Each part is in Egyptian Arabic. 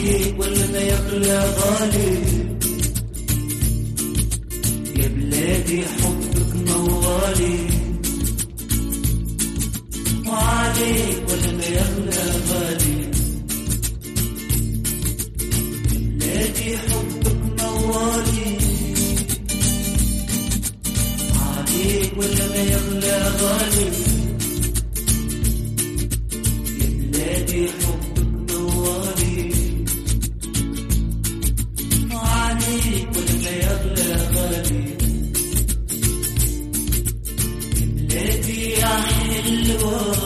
عليك ولا ما يغلى غالي يا بلادي حبك موالي وعليك ولا ما يغلى غالي بلادي حبك موالي عليك ولا ما يغلى غالي يا بلادي حبك موالي عليك ولا ما يغلى غالي يا بلادي يا حلوة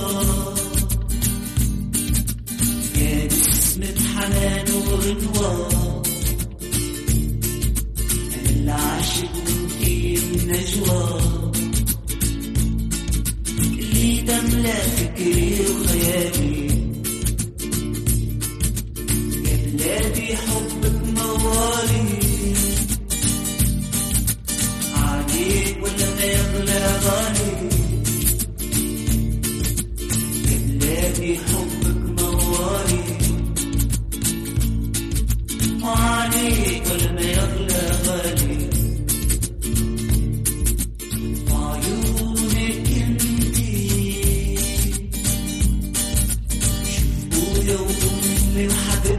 يا نسمة حنان وغنوة أنا اللي عاشق وانتي النجوى اللي تملى فكري وخيالي يا بلادي حبك موالي عليك ولا ما يغلى غالي يا بلادي حبك موالي وعليك ولا ما يغلى غالي وعيونك انتي شوف ابويا وامي وحبيبتي